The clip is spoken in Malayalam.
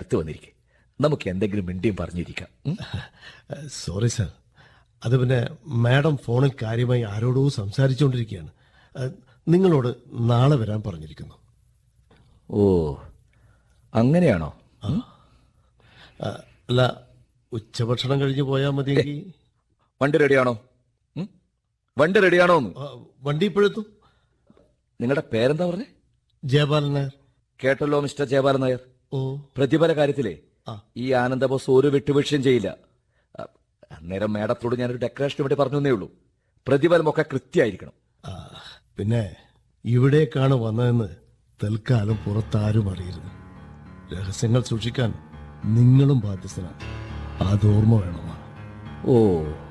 അടുത്ത് വന്നിരിക്കെ നമുക്ക് എന്തെങ്കിലും മിണ്ടിയും പറഞ്ഞിരിക്കാം ഉം? സോറി സാർ അത് പിന്നെ മാഡം ഫോണിൽ കാര്യമായി ആരോടോ സംസാരിച്ചുകൊണ്ടിരിക്കുകയാണ് ഏഹ്, നിങ്ങളോട് നാളെ വരാൻ പറഞ്ഞിരിക്കുന്നു ഓ അങ്ങനെയാണോ ഉം? ആ, അല്ല ഉച്ചഭക്ഷണം കഴിഞ്ഞ് പോയാൽ മതിയെങ്കിൽ വണ്ടി റെഡിയാണോ ഉം? വണ്ടി റെഡിയാണോ എന്ന് ആ, വണ്ടി ഇപ്പോഴെത്തും നിങ്ങളുടെ പേരെന്താ പറഞ്ഞേ ജയപാലൻ നായർ കേട്ടല്ലോ മിസ്റ്റർ ജയപാലൻ നായർ ഓ പ്രതിഫല കാര്യത്തിലെ ആ. ഈ ആനന്ദബോസ് ഒരു വിട്ടുവീഴ്ചയും ചെയ്യില്ല അ, അന്നേരം മേഡത്തോട് ഞാനൊരു ഡെക്കറേഷന് വേണ്ടി പറഞ്ഞു എന്നേ ഉള്ളൂ പ്രതിഫലമൊക്കെ കൃത്യമായിരിക്കണം ആ, പിന്നെ ഇവിടേക്കാണ് വന്നതെന്ന് തൽക്കാലം പുറത്താരും അറിയരുത് രഹസ്യങ്ങൾ സൂക്ഷിക്കാൻ നിങ്ങളും ബാധ്യസ്ഥനാണ് അത് ഓർമ്മ വേണോ ഓ